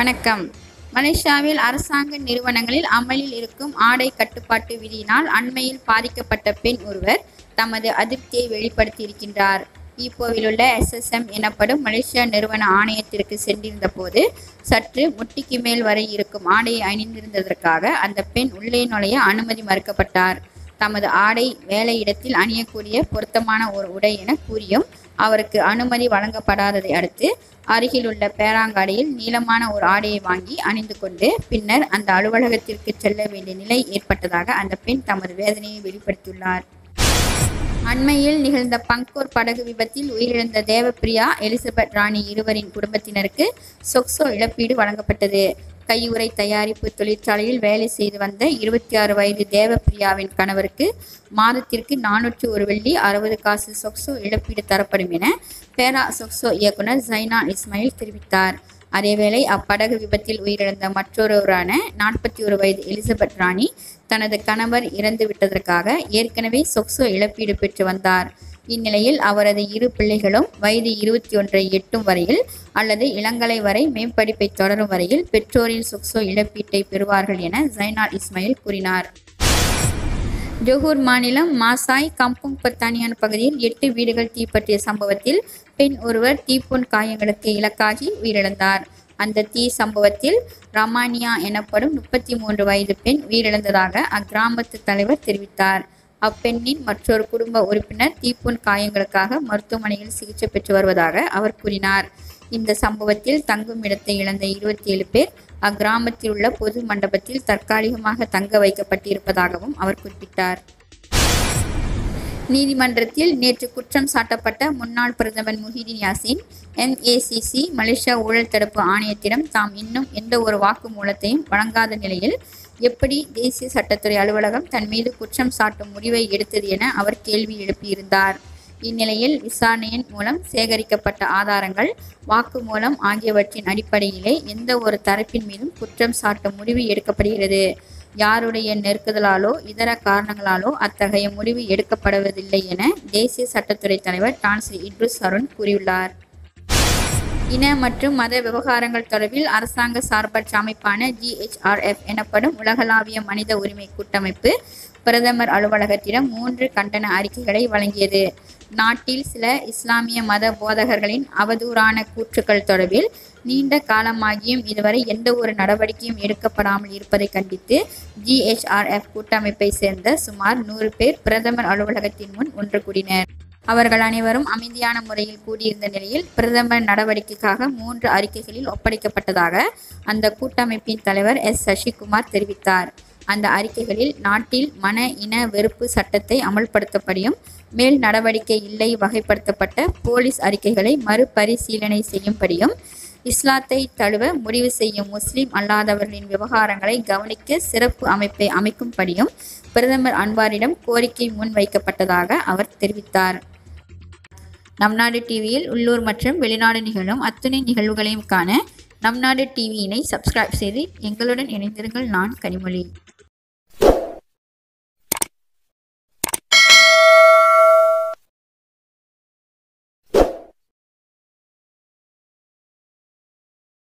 வணக்கம் மலேசியாவில் அரசாங்க நிறுவனங்களில் அமலில் இருக்கும் ஆடை கட்டுப்பாட்டு விதியினால் அண்மையில் பாதிக்கப்பட்ட பெண் ஒருவர் தமது அதிருப்தியை வெளிப்படுத்தியிருக்கின்றார் ஈப்போவிலுள்ள எஸ்எஸ்எம் எனப்படும் மலேசியா நிறுவன ஆணையத்திற்கு சென்றிருந்த போது சற்று முட்டிக்கு மேல் வரை இருக்கும் ஆடையை அணிந்திருந்ததற்காக அந்த பெண் உள்ளே நுழைய அனுமதி மறுக்கப்பட்டார் தமது ஆடை வேலையிடத்தில் அணியக்கூடிய பொருத்தமான ஒரு உடை என கூறியும் அவருக்கு அனுமதி வழங்கப்படாததை அடுத்து அருகிலுள்ள பேராங்காடியில் நீளமான ஒரு ஆடையை வாங்கி அணிந்து கொண்டு பின்னர் அந்த அலுவலகத்திற்கு செல்ல வேண்டிய நிலை ஏற்பட்டதாக அந்த பெண் தமது வேதனையை வெளிப்படுத்தியுள்ளார் அண்மையில் நிகழ்ந்த பங்கோர் படகு விபத்தில் உயிரிழந்த தேவப்பிரியா எலிசபெத் ராணி இருவரின் குடும்பத்தினருக்கு சொக்சோ இழப்பீடு வழங்கப்பட்டது கையுறை தயாரிப்பு தொழிற்சாலையில் வேலை செய்து வந்த இருபத்தி ஆறு வயது தேவப்பிரியாவின் கணவருக்கு மாதத்திற்கு நானூற்று ஒரு வெள்ளி அறுபது காசு சொக்சோ இழப்பீடு தரப்படும் என பேரா சொக்சோ இயக்குனர் ஜைனா இஸ்மாயில் தெரிவித்தார் அதேவேளை அப்படகு விபத்தில் உயிரிழந்த மற்றொருவரான நாற்பத்தி ஒரு வயது எலிசபெத் ராணி தனது கணவர் இறந்து விட்டதற்காக ஏற்கனவே சொக்சோ இழப்பீடு பெற்று வந்தார் இந்நிலையில் அவரது இரு பிள்ளைகளும் வயது இருபத்தி ஒன்றை எட்டும் வரையில் அல்லது இளங்கலை வரை மேம்படிப்பை தொடரும் வரையில் பெற்றோரின் சொக்சோ இழப்பீட்டை பெறுவார்கள் என ஜைனால் இஸ்மாயில் கூறினார் ஜொஹூர் மாநிலம் மாசாய் கம்புங் பத்தானியான் பகுதியில் எட்டு வீடுகள் தீப்பற்றிய சம்பவத்தில் பெண் ஒருவர் தீப்புண் காயங்களுக்கு இலக்காகி உயிரிழந்தார் அந்த தீ சம்பவத்தில் ரமானியா எனப்படும் முப்பத்தி மூன்று வயது பெண் உயிரிழந்ததாக அக்கிராமத்து தலைவர் தெரிவித்தார் அப்பெண்ணின் மற்றொரு குடும்ப உறுப்பினர் தீப்புண் காயங்களுக்காக மருத்துவமனையில் சிகிச்சை பெற்று வருவதாக அவர் கூறினார் இந்த சம்பவத்தில் தங்கும் இடத்தை இழந்த இருபத்தி ஏழு பேர் அக்கிராமத்தில் உள்ள பொது மண்டபத்தில் தற்காலிகமாக தங்க வைக்கப்பட்டிருப்பதாகவும் அவர் குறிப்பிட்டார் நீதிமன்றத்தில் நேற்று குற்றம் சாட்டப்பட்ட முன்னாள் பிரதமர் முஹிதீன் யாசின் எம்ஏசிசி மலேசியா ஊழல் தடுப்பு ஆணையத்திடம் தாம் இன்னும் எந்த ஒரு வாக்குமூலத்தையும் வழங்காத நிலையில் எப்படி தேசிய சட்டத்துறை அலுவலகம் தன் மீது குற்றம் சாட்டும் முடிவை எடுத்தது என அவர் கேள்வி எழுப்பியிருந்தார் இந்நிலையில் விசாரணையின் மூலம் சேகரிக்கப்பட்ட ஆதாரங்கள் வாக்குமூலம் ஆகியவற்றின் அடிப்படையிலே எந்த ஒரு தரப்பின் மீதும் குற்றம் சாட்டும் முடிவு எடுக்கப்படுகிறது யாருடைய நெருக்குதலாலோ இதர காரணங்களாலோ அத்தகைய முடிவு எடுக்கப்படுவதில்லை என தேசிய சட்டத்துறை தலைவர் டான்ஸ்ரீ இட்ருஸ் அருண் கூறியுள்ளார் இன மற்றும் மத விவகாரங்கள் தொடர்பில் அரசாங்க சார்பற்ற அமைப்பான ஜிஹெச்ஆர்எஃப் எனப்படும் உலகளாவிய மனித உரிமை கூட்டமைப்பு பிரதமர் அலுவலகத்திடம் மூன்று கண்டன அறிக்கைகளை வழங்கியது நாட்டில் சில இஸ்லாமிய மத போதகர்களின் அவதூறான கூற்றுக்கள் தொடர்பில் நீண்ட காலமாகியும் இதுவரை எந்த ஒரு நடவடிக்கையும் எடுக்கப்படாமல் இருப்பதை கண்டித்து ஜிஹெச்ஆர்எஃப் கூட்டமைப்பை சேர்ந்த சுமார் நூறு பேர் பிரதமர் அலுவலகத்தின் முன் ஒன்று கூடினர் அவர்கள் அனைவரும் அமைதியான முறையில் கூடியிருந்த நிலையில் பிரதமர் நடவடிக்கைக்காக மூன்று அறிக்கைகளில் ஒப்படைக்கப்பட்டதாக அந்த கூட்டமைப்பின் தலைவர் எஸ் சசிகுமார் தெரிவித்தார் அந்த அறிக்கைகளில் நாட்டில் மன இன வெறுப்பு சட்டத்தை அமல்படுத்தப்படியும் மேல் நடவடிக்கை இல்லை வகைப்படுத்தப்பட்ட போலீஸ் அறிக்கைகளை மறுபரிசீலனை செய்யும்படியும் இஸ்லாத்தை தழுவ முடிவு செய்யும் முஸ்லிம் அல்லாதவர்களின் விவகாரங்களை கவனிக்க சிறப்பு அமைப்பை அமைக்கும்படியும் பிரதமர் அன்வாரிடம் கோரிக்கை முன்வைக்கப்பட்டதாக அவர் தெரிவித்தார் நம் நாடு டிவியில் உள்ளூர் மற்றும் வெளிநாடு நிகழும் அத்துணை நிகழ்வுகளையும் காண நம் நாடு டிவியினை சப்ஸ்கிரைப் செய்து எங்களுடன் இணைந்திருங்கள் நான் கனிமொழி